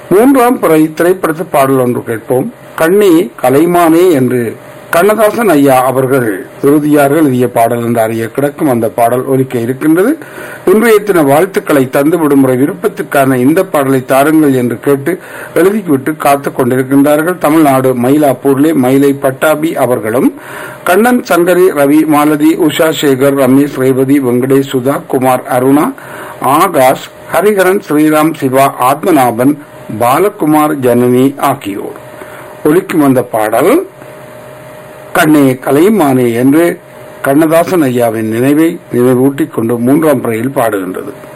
மூன்றாம் பிறை திரைப்படத்து பாடல் ஒன்று கேட்போம் கண்ணே கலைமானே என்று கண்ணதாசன் ஐயா அவர்கள் இறுதியாக எழுதிய பாடல் என்று அறிய கிடக்கும் அந்த பாடல் ஒலிக்க இருக்கின்றது இன்றைய தின வாழ்த்துக்களை தந்து விடுமுறை விருப்பத்துக்கான இந்த பாடலை தாருங்கள் என்று கேட்டு எழுதிவிட்டு காத்துக் கொண்டிருக்கின்றார்கள் தமிழ்நாடு மயிலாப்பூர்லே மயிலை பட்டாபி அவர்களும் கண்ணன் சங்கரி ரவி மாலதி உஷா சேகர் ரமேஷ் ரேவதி வெங்கடேஷ் சுதா குமார் அருணா ஆகாஷ் ஹரிஹரன் ஸ்ரீராம் சிவா ஆத்மநாபன் பாலகுமார் ஜனனி ஆகியோர் ஒலிக்கும் அந்த பாடல் கண்ணே கலைமானே என்று கண்ணதாசன் ஐயாவின் நினைவை நினைவூட்டிக் கொண்டு மூன்றாம் பிறையில் பாடுகின்றது